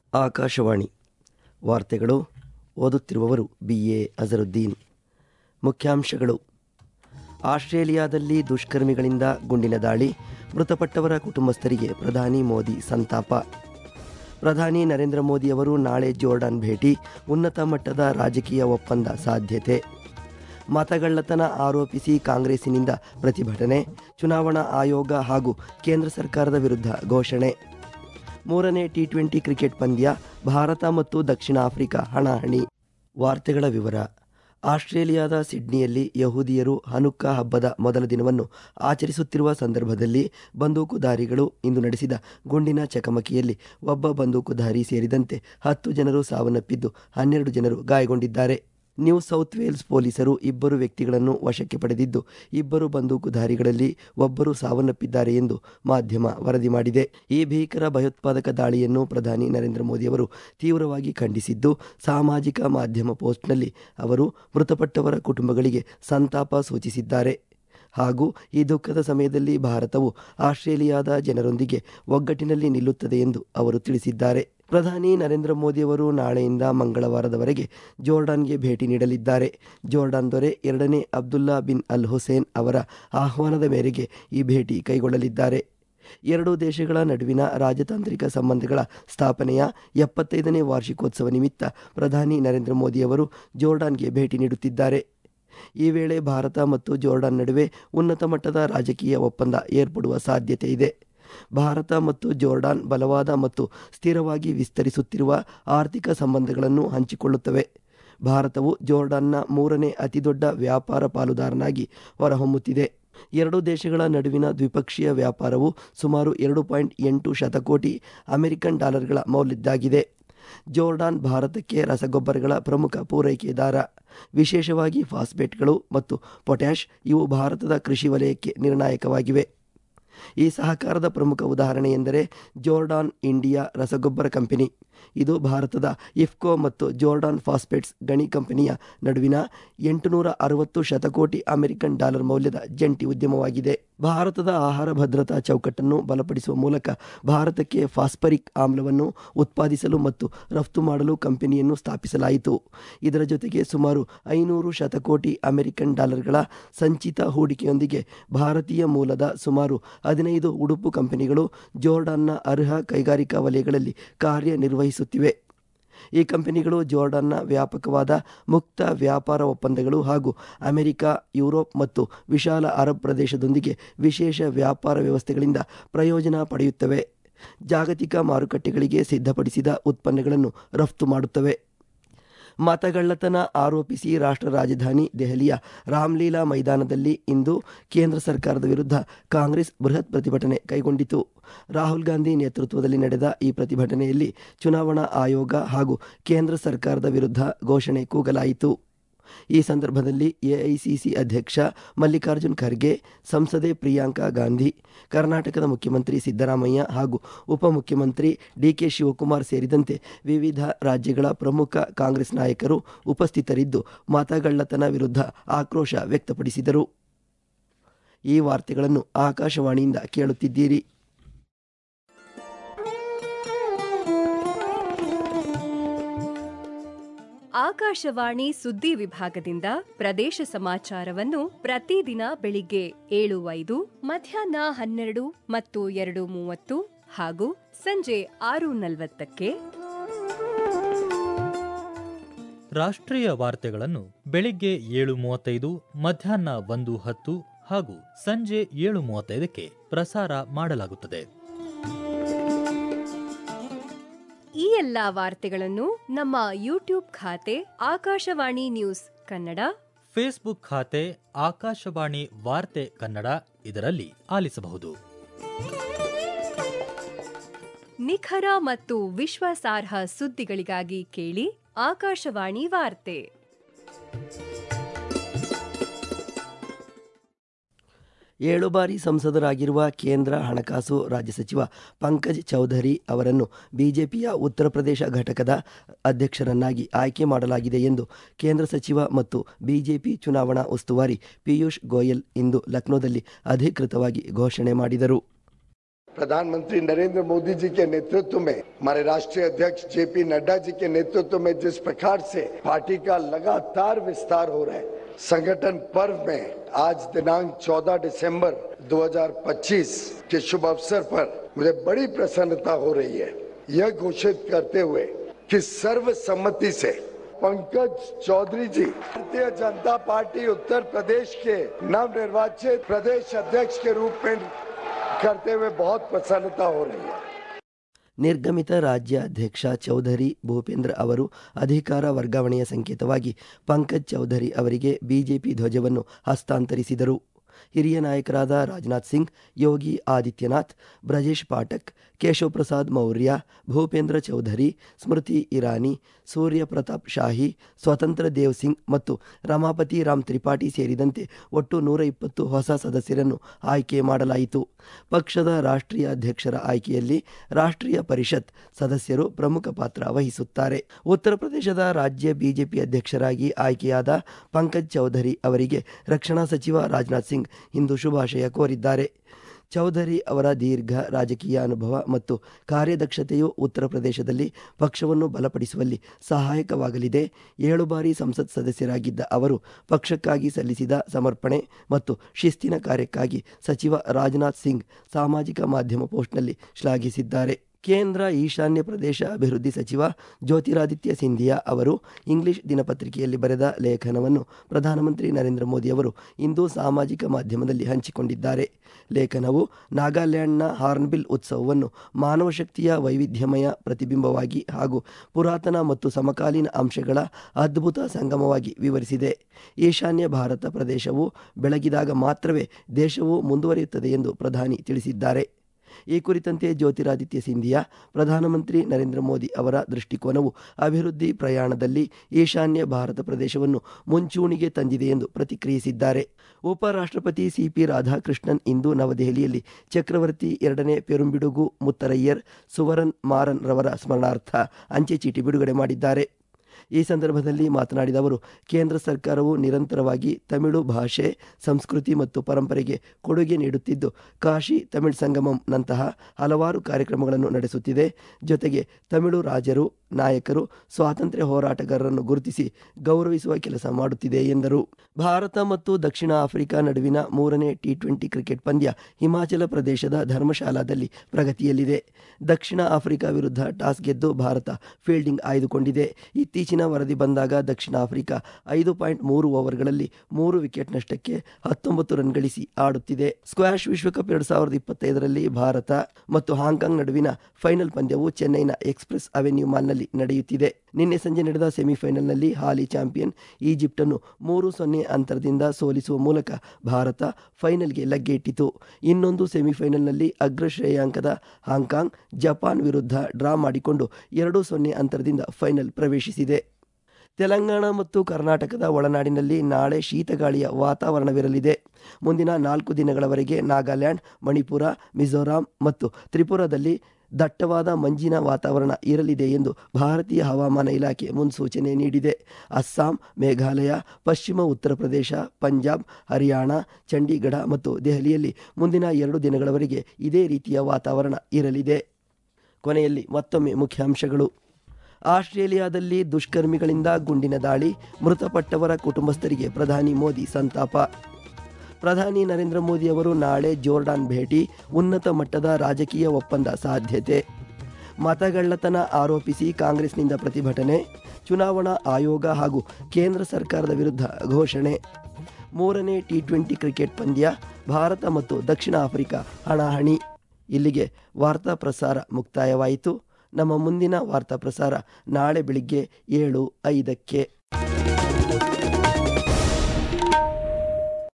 ಆಕಾಶವಾಣಿ ವಾರ್ತೆಗಳು ಓದುತ್ತಿರುವವರು B A Azharuddin ಮುಖ್ಯಾಂಶಗಳು ಆಸ್ಟ್ರೇಲಿಯಾದಲ್ಲಿ ದುಷ್ಕರ್ಮಿಗಳಿಂದ ಗುಂಡಿನ ದಾಳಿ ಮೃತಪಟ್ಟವರ ಕುಟುಂಬಸ್ಥರಿಗೆ ಪ್ರಧಾನಿ ಮೋದಿ ಸಂತಾಪ ಪ್ರಧಾನಿ ನರೇಂದ್ರ ಮೋದಿ ಅವರು ನಾಳೆ ಜೋರ್ಡಾನ್ ಭೇಟಿ ಉನ್ನತ ಮಟ್ಟದ ರಾಜಕೀಯ ಒಪ್ಪಂದ ಸಾಧ್ಯತೆ ಮತಗಳ್ಳತನ ಆರೋಪಿಸಿ ಕಾಂಗ್ರೆಸ್ಸಿನಿಂದ ಪ್ರತಿಭಟನೆ ಚುನಾವಣಾ ಆಯೋಗ ಹಾಗೂ ಕೇಂದ್ರ ಸರ್ಕಾರದ ವಿರುದ್ಧ ಘೋಷಣೆ ಮೂರನೇ ಟಿ ಟ್ವೆಂಟಿ ಕ್ರಿಕೆಟ್ ಪಂದ್ಯ ಭಾರತ ಮತ್ತು ದಕ್ಷಿಣ ಆಫ್ರಿಕಾ ಹಣಾಹಣಿ ವಾರ್ತೆಗಳ ವಿವರ ಆಸ್ಟ್ರೇಲಿಯಾದ ಸಿಡ್ನಿಯಲ್ಲಿ ಯಹೂದಿಯರು ಹನುಕ್ಕಾ ಹಬ್ಬದ ಮೊದಲ ದಿನವನ್ನು ಆಚರಿಸುತ್ತಿರುವ ಸಂದರ್ಭದಲ್ಲಿ ಬಂದೂಕುಧಾರಿಗಳು ಇಂದು ನಡೆಸಿದ ಗುಂಡಿನ ಚಕಮಕಿಯಲ್ಲಿ ಒಬ್ಬ ಬಂದೂಕುಧಾರಿ ಸೇರಿದಂತೆ ಹತ್ತು ಜನರು ಸಾವನ್ನಪ್ಪಿದ್ದು ಹನ್ನೆರಡು ಜನರು ಗಾಯಗೊಂಡಿದ್ದಾರೆ ನ್ಯೂ ಸೌತ್ ವೇಲ್ಸ್ ಪೊಲೀಸರು ಇಬ್ಬರು ವ್ಯಕ್ತಿಗಳನ್ನು ವಶಕ್ಕೆ ಪಡೆದಿದ್ದು ಇಬ್ಬರು ಬಂದೂಕುಧಾರಿಗಳಲ್ಲಿ ಒಬ್ಬರು ಸಾವನ್ನಪ್ಪಿದ್ದಾರೆ ಎಂದು ಮಾಧ್ಯಮ ವರದಿ ಮಾಡಿದೆ ಈ ಭೀಕರ ಭಯೋತ್ಪಾದಕ ದಾಳಿಯನ್ನು ಪ್ರಧಾನಿ ನರೇಂದ್ರ ಮೋದಿ ಅವರು ತೀವ್ರವಾಗಿ ಖಂಡಿಸಿದ್ದು ಸಾಮಾಜಿಕ ಮಾಧ್ಯಮ ಪೋಸ್ಟ್ನಲ್ಲಿ ಅವರು ಮೃತಪಟ್ಟವರ ಕುಟುಂಬಗಳಿಗೆ ಸಂತಾಪ ಸೂಚಿಸಿದ್ದಾರೆ ಹಾಗೂ ಈ ದುಃಖದ ಸಮಯದಲ್ಲಿ ಭಾರತವು ಆಸ್ಟ್ರೇಲಿಯಾದ ಜನರೊಂದಿಗೆ ಒಗ್ಗಟ್ಟಿನಲ್ಲಿ ನಿಲ್ಲುತ್ತದೆ ಎಂದು ಅವರು ತಿಳಿಸಿದ್ದಾರೆ ಪ್ರಧಾನಿ ನರೇಂದ್ರ ಮೋದಿಯವರು ನಾಳೆಯಿಂದ ಮಂಗಳವಾರದವರೆಗೆ ಜೋರ್ಡಾನ್ಗೆ ಭೇಟಿ ನೀಡಲಿದ್ದಾರೆ ಜೋರ್ಡಾನ್ ದೊರೆ ಎರಡನೇ ಅಬ್ದುಲ್ಲಾ ಬಿನ್ ಅಲ್ ಹುಸೇನ್ ಅವರ ಆಹ್ವಾನದ ಮೇರೆಗೆ ಈ ಭೇಟಿ ಕೈಗೊಳ್ಳಲಿದ್ದಾರೆ ಎರಡೂ ದೇಶಗಳ ನಡುವಿನ ರಾಜತಾಂತ್ರಿಕ ಸಂಬಂಧಗಳ ಸ್ಥಾಪನೆಯ ಎಪ್ಪತ್ತೈದನೇ ವಾರ್ಷಿಕೋತ್ಸವ ನಿಮಿತ್ತ ಪ್ರಧಾನಿ ನರೇಂದ್ರ ಮೋದಿಯವರು ಜೋರ್ಡಾನ್ಗೆ ಭೇಟಿ ನೀಡುತ್ತಿದ್ದಾರೆ ಈ ವೇಳೆ ಭಾರತ ಮತ್ತು ಜೋರ್ಡಾನ್ ನಡುವೆ ಉನ್ನತ ಮಟ್ಟದ ರಾಜಕೀಯ ಒಪ್ಪಂದ ಏರ್ಪಡುವ ಸಾಧ್ಯತೆ ಇದೆ ಭಾರತ ಮತ್ತು ಜೋರ್ಡಾನ್ ಬಲವಾದ ಮತ್ತು ಸ್ಥಿರವಾಗಿ ವಿಸ್ತರಿಸುತ್ತಿರುವ ಆರ್ಥಿಕ ಸಂಬಂಧಗಳನ್ನು ಹಂಚಿಕೊಳ್ಳುತ್ತವೆ ಭಾರತವು ಜೋರ್ಡಾನ್ನ ಮೂರನೇ ಅತಿದೊಡ್ಡ ವ್ಯಾಪಾರ ಪಾಲುದಾರನಾಗಿ ಹೊರಹೊಮ್ಮುತ್ತಿದೆ ಎರಡೂ ದೇಶಗಳ ನಡುವಿನ ದ್ವಿಪಕ್ಷೀಯ ವ್ಯಾಪಾರವು ಸುಮಾರು ಎರಡು ಪಾಯಿಂಟ್ ಎಂಟು ಶತಕೋಟಿ ಅಮೆರಿಕನ್ ಡಾಲರ್ಗಳ ಮೌಲ್ಯದ್ದಾಗಿದೆ ಜೋರ್ಡಾನ್ ಭಾರತಕ್ಕೆ ರಸಗೊಬ್ಬರಗಳ ಪ್ರಮುಖ ಪೂರೈಕೆದಾರ ವಿಶೇಷವಾಗಿ ಫಾಸ್ಫೇಟ್ಗಳು ಮತ್ತು ಪೊಟ್ಯಾಷ್ ಇವು ಭಾರತದ ಕೃಷಿ ವಲಯಕ್ಕೆ ನಿರ್ಣಾಯಕವಾಗಿವೆ ಈ ಸಹಕಾರದ ಪ್ರಮುಖ ಉದಾಹರಣೆ ಎಂದರೆ ಜೋರ್ಡಾನ್ ಇಂಡಿಯಾ ರಸಗೊಬ್ಬರ ಕಂಪನಿ ಇದು ಭಾರತದ ಇಫ್ಕೋ ಮತ್ತು ಜೋರ್ಡಾನ್ ಫಾಸ್ಫೇಟ್ಸ್ ಗಣಿ ಕಂಪನಿಯ ನಡುವಿನ ಎಂಟುನೂರ ಅರವತ್ತು ಶತಕೋಟಿ ಅಮೆರಿಕನ್ ಡಾಲರ್ ಮೌಲ್ಯದ ಜಂಟಿ ಉದ್ಯಮವಾಗಿದೆ ಭಾರತದ ಆಹಾರ ಭದ್ರತಾ ಚೌಕಟ್ಟನ್ನು ಬಲಪಡಿಸುವ ಮೂಲಕ ಭಾರತಕ್ಕೆ ಫಾಸ್ಫರಿಕ್ ಆಮ್ಲವನ್ನು ಉತ್ಪಾದಿಸಲು ಮತ್ತು ರಫ್ತು ಮಾಡಲು ಕಂಪನಿಯನ್ನು ಸ್ಥಾಪಿಸಲಾಯಿತು ಇದರ ಜೊತೆಗೆ ಸುಮಾರು ಐನೂರು ಶತಕೋಟಿ ಅಮೆರಿಕನ್ ಡಾಲರ್ಗಳ ಸಂಚಿತ ಹೂಡಿಕೆಯೊಂದಿಗೆ ಭಾರತೀಯ ಮೂಲದ ಸುಮಾರು ಹದಿನೈದು ಉಡುಪು ಕಂಪನಿಗಳು ಜೋರ್ಡಾನ್ನ ಅರ್ಹ ಕೈಗಾರಿಕಾ ವಲಯಗಳಲ್ಲಿ ಕಾರ್ಯನಿರ್ವಹಿಸುತ್ತಿವೆ ಈ ಕಂಪನಿಗಳು ಜೋರ್ಡಾನ್ನ ವ್ಯಾಪಕವಾದ ಮುಕ್ತ ವ್ಯಾಪಾರ ಒಪ್ಪಂದಗಳು ಹಾಗೂ ಅಮೆರಿಕ ಯುರೋಪ್ ಮತ್ತು ವಿಶಾಲ ಅರಬ್ ಪ್ರದೇಶದೊಂದಿಗೆ ವಿಶೇಷ ವ್ಯಾಪಾರ ವ್ಯವಸ್ಥೆಗಳಿಂದ ಪ್ರಯೋಜನ ಪಡೆಯುತ್ತವೆ ಜಾಗತಿಕ ಮಾರುಕಟ್ಟೆಗಳಿಗೆ ಸಿದ್ಧಪಡಿಸಿದ ಉತ್ಪನ್ನಗಳನ್ನು ರಫ್ತು ಮಾಡುತ್ತವೆ ಮತಗಳ್ಳತನ ಆರೋಪಿಸಿ ರಾಷ್ಟ್ರ ರಾಜಧಾನಿ ದೆಹಲಿಯ ರಾಮ್ಲೀಲಾ ಮೈದಾನದಲ್ಲಿ ಇಂದು ಕೇಂದ್ರ ಸರ್ಕಾರದ ವಿರುದ್ಧ ಕಾಂಗ್ರೆಸ್ ಬೃಹತ್ ಪ್ರತಿಭಟನೆ ಕೈಗೊಂಡಿತು ರಾಹುಲ್ ಗಾಂಧಿ ನೇತೃತ್ವದಲ್ಲಿ ನಡೆದ ಈ ಪ್ರತಿಭಟನೆಯಲ್ಲಿ ಚುನಾವಣಾ ಆಯೋಗ ಹಾಗೂ ಕೇಂದ್ರ ಸರ್ಕಾರದ ವಿರುದ್ಧ ಘೋಷಣೆ ಕೂಗಲಾಯಿತು ಈ ಸಂದರ್ಭದಲ್ಲಿ ಎಐಸಿಸಿ ಅಧ್ಯಕ್ಷ ಮಲ್ಲಿಕಾರ್ಜುನ್ ಖರ್ಗೆ ಸಂಸದೆ ಪ್ರಿಯಾಂಕಾ ಗಾಂಧಿ ಕರ್ನಾಟಕದ ಮುಖ್ಯಮಂತ್ರಿ ಸಿದ್ದರಾಮಯ್ಯ ಹಾಗೂ ಉಪಮುಖ್ಯಮಂತ್ರಿ ಡಿಕೆ ಶಿವಕುಮಾರ್ ಸೇರಿದಂತೆ ವಿವಿಧ ರಾಜ್ಯಗಳ ಪ್ರಮುಖ ಕಾಂಗ್ರೆಸ್ ನಾಯಕರು ಉಪಸ್ಥಿತರಿದ್ದು ಮತಗಳ್ಳತನ ವಿರುದ್ಧ ಆಕ್ರೋಶ ವ್ಯಕ್ತಪಡಿಸಿದರು ಈ ವಾರ್ತೆಗಳನ್ನು ಆಕಾಶವಾಣಿಯಿಂದ ಕೇಳುತ್ತಿದ್ದೀರಿ ಆಕಾಶವಾಣಿ ಸುದ್ದಿ ವಿಭಾಗದಿಂದ ಪ್ರದೇಶ ಸಮಾಚಾರವನ್ನು ಪ್ರತಿದಿನ ಬೆಳಿಗ್ಗೆ ಏಳು ಐದು ಮಧ್ಯಾಹ್ನ ಹನ್ನೆರಡು ಮತ್ತು ಎರಡು ಮೂವತ್ತು ಹಾಗೂ ಸಂಜೆ ಆರು ನಲವತ್ತಕ್ಕೆ ರಾಷ್ಟ್ರೀಯ ವಾರ್ತೆಗಳನ್ನು ಬೆಳಿಗ್ಗೆ ಏಳು ಮೂವತ್ತೈದು ಮಧ್ಯಾಹ್ನ ಒಂದು ಹತ್ತು ಹಾಗೂ ಸಂಜೆ ಏಳು ಮೂವತ್ತೈದಕ್ಕೆ ಪ್ರಸಾರ ಮಾಡಲಾಗುತ್ತದೆ ಈ ಎಲ್ಲಾ ವಾರ್ತೆಗಳನ್ನು ನಮ್ಮ ಯೂಟ್ಯೂಬ್ ಖಾತೆ ಆಕಾಶವಾಣಿ ನ್ಯೂಸ್ ಕನ್ನಡ ಫೇಸ್ಬುಕ್ ಖಾತೆ ಆಕಾಶವಾಣಿ ವಾರ್ತೆ ಕನ್ನಡ ಇದರಲ್ಲಿ ಆಲಿಸಬಹುದು ನಿಖರ ಮತ್ತು ವಿಶ್ವಾಸಾರ್ಹ ಸುದ್ದಿಗಳಿಗಾಗಿ ಕೇಳಿ ಆಕಾಶವಾಣಿ ವಾರ್ತೆ ಏಳು ಬಾರಿ ಸಂಸದರಾಗಿರುವ ಕೇಂದ್ರ ಹಣಕಾಸು ರಾಜ್ಯ ಸಚಿವ ಪಂಕಜ್ ಚೌಧರಿ ಅವರನ್ನು ಬಿಜೆಪಿಯ ಉತ್ತರ ಪ್ರದೇಶ ಘಟಕದ ಅಧ್ಯಕ್ಷರನ್ನಾಗಿ ಆಯ್ಕೆ ಮಾಡಲಾಗಿದೆ ಎಂದು ಕೇಂದ್ರ ಸಚಿವ ಮತ್ತು ಬಿಜೆಪಿ ಚುನಾವಣಾ ಉಸ್ತುವಾರಿ ಪಿಯೂಷ್ ಗೋಯಲ್ ಇಂದು ಲಕ್ನೋದಲ್ಲಿ ಅಧಿಕೃತವಾಗಿ ಘೋಷಣೆ ಮಾಡಿದರು प्रधानमंत्री नरेंद्र मोदी जी के नेतृत्व में हमारे राष्ट्रीय अध्यक्ष जेपी नड्डा जी के नेतृत्व में जिस प्रकार से पार्टी का लगातार विस्तार हो रहा है संगठन पर्व में आज दिनांक 14 दिसंबर 2025 के शुभ अवसर पर मुझे बड़ी प्रसन्नता हो रही है यह घोषित करते हुए कि सर्वसम्मति से पंकज चौधरी जी भारतीय जनता पार्टी उत्तर प्रदेश के नवनिर्वाचित प्रदेश अध्यक्ष के रूप में करते हुए बहुत प्रसन्नता हो रही है ನಿರ್ಗಮಿತ ರಾಜ್ಯ ಅಧ್ಯಕ್ಷ ಚೌಧರಿ ಭೂಪೇಂದ್ರ ಅವರು ಅಧಿಕಾರ ವರ್ಗಾವಣೆಯ ಸಂಕೇತವಾಗಿ ಪಂಕಜ್ ಚೌಧರಿ ಅವರಿಗೆ ಬಿಜೆಪಿ ಧ್ವಜವನ್ನು ಹಸ್ತಾಂತರಿಸಿದರು ಹಿರಿಯ ನಾಯಕರಾದ ರಾಜನಾಥ್ ಸಿಂಗ್ ಯೋಗಿ ಆದಿತ್ಯನಾಥ್ ಬ್ರಜೇಶ್ ಪಾಠಕ್ ಕೇಶವ್ ಪ್ರಸಾದ್ ಮೌರ್ಯ ಭೂಪೇಂದ್ರ ಚೌಧರಿ ಸ್ಮೃತಿ ಇರಾನಿ ಸೂರ್ಯ ಪ್ರತಾಪ್ ಶಾಹಿ ಸ್ವತಂತ್ರ ದೇವ್ ಸಿಂಗ್ ಮತ್ತು ರಮಾಪತಿ ರಾಮ್ ತ್ರಿಪಾಠಿ ಸೇರಿದಂತೆ ಒಟ್ಟು ನೂರ ಇಪ್ಪತ್ತು ಹೊಸ ಸದಸ್ಯರನ್ನು ಆಯ್ಕೆ ಮಾಡಲಾಯಿತು ಪಕ್ಷದ ರಾಷ್ಟ್ರೀಯ ಅಧ್ಯಕ್ಷರ ಆಯ್ಕೆಯಲ್ಲಿ ರಾಷ್ಟ್ರೀಯ ಪರಿಷತ್ ಸದಸ್ಯರು ಪ್ರಮುಖ ಪಾತ್ರ ವಹಿಸುತ್ತಾರೆ ಉತ್ತರ ಪ್ರದೇಶದ ರಾಜ್ಯ ಬಿಜೆಪಿ ಅಧ್ಯಕ್ಷರಾಗಿ ಆಯ್ಕೆಯಾದ ಪಂಕಜ್ ಚೌಧರಿ ಅವರಿಗೆ ರಕ್ಷಣಾ ಸಚಿವ ರಾಜನಾಥ್ ಸಿಂಗ್ ಇಂದು ಶುಭಾಶಯ ಕೋರಿದ್ದಾರೆ ಚೌಧರಿ ಅವರ ದೀರ್ಘ ರಾಜಕೀಯ ಅನುಭವ ಮತ್ತು ಕಾರ್ಯದಕ್ಷತೆಯು ಉತ್ತರ ಪ್ರದೇಶದಲ್ಲಿ ಪಕ್ಷವನ್ನು ಬಲಪಡಿಸುವಲ್ಲಿ ಸಹಾಯಕವಾಗಲಿದೆ ಏಳು ಬಾರಿ ಸಂಸತ್ ಸದಸ್ಯರಾಗಿದ್ದ ಅವರು ಪಕ್ಷಕ್ಕಾಗಿ ಸಲ್ಲಿಸಿದ ಸಮರ್ಪಣೆ ಮತ್ತು ಶಿಸ್ತಿನ ಕಾರ್ಯಕ್ಕಾಗಿ ಸಚಿವ ರಾಜನಾಥ್ ಸಿಂಗ್ ಸಾಮಾಜಿಕ ಮಾಧ್ಯಮ ಪೋಸ್ಟ್ನಲ್ಲಿ ಶ್ಲಾಘಿಸಿದ್ದಾರೆ ಕೇಂದ್ರ ಈಶಾನ್ಯ ಪ್ರದೇಶ ಅಭಿವೃದ್ಧಿ ಸಚಿವ ಜ್ಯೋತಿರಾದಿತ್ಯ ಸಿಂಧಿಯಾ ಅವರು ಇಂಗ್ಲಿಷ್ ದಿನಪತ್ರಿಕೆಯಲ್ಲಿ ಬರೆದ ಲೇಖನವನ್ನು ಪ್ರಧಾನಮಂತ್ರಿ ನರೇಂದ್ರ ಮೋದಿ ಅವರು ಇಂದು ಸಾಮಾಜಿಕ ಮಾಧ್ಯಮದಲ್ಲಿ ಹಂಚಿಕೊಂಡಿದ್ದಾರೆ ಲೇಖನವು ನಾಗಾಲ್ಯಾಂಡ್ನ ಹಾರ್ನ್ಬಿಲ್ ಉತ್ಸವವನ್ನು ಮಾನವ ಶಕ್ತಿಯ ವೈವಿಧ್ಯಮಯ ಪ್ರತಿಬಿಂಬವಾಗಿ ಹಾಗೂ ಪುರಾತನ ಮತ್ತು ಸಮಕಾಲೀನ ಅಂಶಗಳ ಅದ್ಭುತ ಸಂಗಮವಾಗಿ ವಿವರಿಸಿದೆ ಈಶಾನ್ಯ ಭಾರತ ಪ್ರದೇಶವು ಬೆಳಗಿದಾಗ ಮಾತ್ರವೇ ದೇಶವು ಮುಂದುವರಿಯುತ್ತದೆ ಎಂದು ಪ್ರಧಾನಿ ತಿಳಿಸಿದ್ದಾರೆ ಈ ಕುರಿತಂತೆ ಜ್ಯೋತಿರಾದಿತ್ಯ ಸಿಂಧಿಯಾ ಪ್ರಧಾನಮಂತ್ರಿ ನರೇಂದ್ರ ಮೋದಿ ಅವರ ದೃಷ್ಟಿಕೋನವು ಅಭಿವೃದ್ಧಿ ಪ್ರಯಾಣದಲ್ಲಿ ಈಶಾನ್ಯ ಭಾರತ ಪ್ರದೇಶವನ್ನು ಮುಂಚೂಣಿಗೆ ತಂದಿದೆ ಎಂದು ಪ್ರತಿಕ್ರಿಯಿಸಿದ್ದಾರೆ ಉಪರಾಷ್ಟ್ರಪತಿ ಸಿಪಿ ರಾಧಾಕೃಷ್ಣನ್ ಇಂದು ನವದೆಹಲಿಯಲ್ಲಿ ಚಕ್ರವರ್ತಿ ಎರಡನೇ ಪೆರುಂಬಿಡುಗು ಮುತ್ತರಯ್ಯರ್ ಸುವರನ್ ಮಾರನ್ ರವರ ಸ್ಮರಣಾರ್ಥ ಅಂಚೆ ಚೀಟಿ ಬಿಡುಗಡೆ ಮಾಡಿದ್ದಾರೆ ಈ ಸಂದರ್ಭದಲ್ಲಿ ಮಾತನಾಡಿದ ಅವರು ಕೇಂದ್ರ ಸರ್ಕಾರವು ನಿರಂತರವಾಗಿ ತಮಿಳು ಭಾಷೆ ಸಂಸ್ಕೃತಿ ಮತ್ತು ಪರಂಪರೆಗೆ ಕೊಡುಗೆ ನೀಡುತ್ತಿದ್ದು ಕಾಶಿ ತಮಿಳ್ ಸಂಗಮಂ ನಂತಹ ಹಲವಾರು ಕಾರ್ಯಕ್ರಮಗಳನ್ನು ನಡೆಸುತ್ತಿದೆ ಜೊತೆಗೆ ತಮಿಳು ರಾಜರು ನಾಯಕರು ಸ್ವಾತಂತ್ರ್ಯ ಹೋರಾಟಗಾರರನ್ನು ಗುರುತಿಸಿ ಗೌರವಿಸುವ ಕೆಲಸ ಮಾಡುತ್ತಿದೆ ಎಂದರು ಭಾರತ ಮತ್ತು ದಕ್ಷಿಣ ಆಫ್ರಿಕಾ ನಡುವಿನ ಮೂರನೇ ಟಿ ಟ್ವೆಂಟಿ ಕ್ರಿಕೆಟ್ ಪಂದ್ಯ ಹಿಮಾಚಲ ಪ್ರದೇಶದ ಧರ್ಮಶಾಲಾದಲ್ಲಿ ಪ್ರಗತಿಯಲ್ಲಿದೆ ದಕ್ಷಿಣ ಆಫ್ರಿಕಾ ವಿರುದ್ಧ ಟಾಸ್ ಗೆದ್ದು ಭಾರತ ಫೀಲ್ಡಿಂಗ್ ಆಯ್ದುಕೊಂಡಿದೆ ಇತ್ತೀಚಿನ ವರದಿ ಬಂದಾಗ ದಕ್ಷಿಣ ಆಫ್ರಿಕಾ ಐದು ಪಾಯಿಂಟ್ ಮೂರು ಓವರ್ಗಳಲ್ಲಿ ಮೂರು ವಿಕೆಟ್ ನಷ್ಟಕ್ಕೆ ಹತ್ತೊಂಬತ್ತು ರನ್ ಗಳಿಸಿ ಆಡುತ್ತಿದೆ ಸ್ಕ್ವಾಷ್ ವಿಶ್ವಕಪ್ ಎರಡ್ ಸಾವಿರದ ಇಪ್ಪತ್ತೈದರಲ್ಲಿ ಭಾರತ ಮತ್ತು ಹಾಂಕಾಂಗ್ ನಡುವಿನ ಫೈನಲ್ ಪಂದ್ಯವು ಚೆನ್ನೈನ ಎಕ್ಸ್ಪ್ರೆಸ್ ಅವೆನ್ಯೂ ಮಾಲ್ನಲ್ಲಿ ನಡೆಯುತ್ತಿದೆ ನಿನ್ನೆ ಸಂಜೆ ನಡೆದ ಸೆಮಿಫೈನಲ್ನಲ್ಲಿ ಹಾಲಿ ಚಾಂಪಿಯನ್ ಈಜಿಪ್ಟ್ ಅನ್ನು ಮೂರು ಸೊನ್ನೆ ಅಂತರದಿಂದ ಸೋಲಿಸುವ ಮೂಲಕ ಭಾರತ ಫೈನಲ್ಗೆ ಲಗ್ಗೆಯಿಟ್ಟಿತು ಇನ್ನೊಂದು ಸೆಮಿಫೈನಲ್ನಲ್ಲಿ ಅಗ್ರ ಶ್ರೇಯಾಂಕದ ಹಾಂಕಾಂಗ್ ಜಪಾನ್ ವಿರುದ್ಧ ಡ್ರಾ ಮಾಡಿಕೊಂಡು ಎರಡು ಸೊನ್ನೆ ಅಂತರದಿಂದ ಫೈನಲ್ ಪ್ರವೇಶಿಸಿದೆ ತೆಲಂಗಾಣ ಮತ್ತು ಕರ್ನಾಟಕದ ಒಳನಾಡಿನಲ್ಲಿ ನಾಳೆ ಶೀತಗಾಳಿಯ ವಾತಾವರಣವಿರಲಿದೆ ಮುಂದಿನ ನಾಲ್ಕು ದಿನಗಳವರೆಗೆ ನಾಗಾಲ್ಯಾಂಡ್ ಮಣಿಪುರ ಮಿಜೋರಾಂ ಮತ್ತು ತ್ರಿಪುರಾದಲ್ಲಿ ದಟ್ಟವಾದ ಮಂಜಿನ ವಾತಾವರಣ ಇರಲಿದೆ ಎಂದು ಭಾರತೀಯ ಹವಾಮಾನ ಇಲಾಖೆ ಮುನ್ಸೂಚನೆ ನೀಡಿದೆ ಅಸ್ಸಾಂ ಮೇಘಾಲಯ ಪಶ್ಚಿಮ ಉತ್ತರ ಪ್ರದೇಶ ಪಂಜಾಬ್ ಹರಿಯಾಣ ಚಂಡೀಗಢ ಮತ್ತು ದೆಹಲಿಯಲ್ಲಿ ಮುಂದಿನ ಎರಡು ದಿನಗಳವರೆಗೆ ಇದೇ ರೀತಿಯ ವಾತಾವರಣ ಇರಲಿದೆ ಕೊನೆಯಲ್ಲಿ ಮತ್ತೊಮ್ಮೆ ಮುಖ್ಯಾಂಶಗಳು ಆಸ್ಟ್ರೇಲಿಯಾದಲ್ಲಿ ದುಷ್ಕರ್ಮಿಗಳಿಂದ ಗುಂಡಿನ ದಾಳಿ ಮೃತಪಟ್ಟವರ ಕುಟುಂಬಸ್ಥರಿಗೆ ಪ್ರಧಾನಿ ಮೋದಿ ಸಂತಾಪ ಪ್ರಧಾನಿ ನರೇಂದ್ರ ಮೋದಿ ಅವರು ನಾಳೆ ಜೋರ್ಡಾನ್ ಭೇಟಿ ಉನ್ನತ ಮಟ್ಟದ ರಾಜಕೀಯ ಒಪ್ಪಂದ ಸಾಧ್ಯತೆ ಮತಗಳ್ಳತನ ಆರೋಪಿಸಿ ಕಾಂಗ್ರೆಸ್ನಿಂದ ಪ್ರತಿಭಟನೆ ಚುನಾವಣಾ ಆಯೋಗ ಹಾಗೂ ಕೇಂದ್ರ ಸರ್ಕಾರದ ವಿರುದ್ಧ ಘೋಷಣೆ ಮೂರನೇ ಟಿ ಟ್ವೆಂಟಿ ಕ್ರಿಕೆಟ್ ಪಂದ್ಯ ಭಾರತ ಮತ್ತು ದಕ್ಷಿಣ ಆಫ್ರಿಕಾ ಹಣಾಹಣಿ ಇಲ್ಲಿಗೆ ವಾರ್ತಾ ಪ್ರಸಾರ ಮುಕ್ತಾಯವಾಯಿತು ನಮ್ಮ ಮುಂದಿನ ವಾರ್ತಾ ಪ್ರಸಾರ ನಾಳೆ ಬೆಳಿಗ್ಗೆ ಏಳು ಐದಕ್ಕೆ